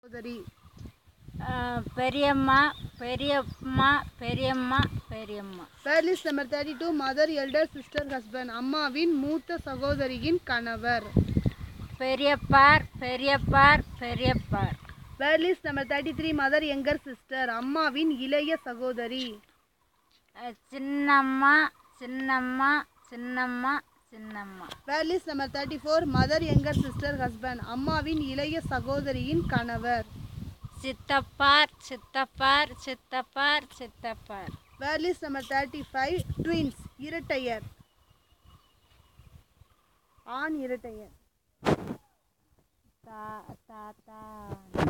சகோதரி அஹ், பெரியம்மா பெரியம்மா பெரியம்மா பெரியம்மா word list number thirty two mother elder sister husband அம்மாவின் மூத்த சகோதரியின் கணவர் பெரியப்பார் பெரியப்பார் பெரியப்பார் word list number thirty three mother younger sister அம்மாவின் இளைய சகோதரி அஹ், சின்னம்மா சின்னம்மா சின்னம்மா சின்னம்மா word list number thirty four mother younger sister husband அம்மாவின் இளைய சகோதரியின் கணவர் சித்தப்பார் சித்தப்பார் சித்தப்பார் சித்தப்பார் word list number thirty five twins இரட்டையர் ஆண் இரட்டையர் தா தாத்தா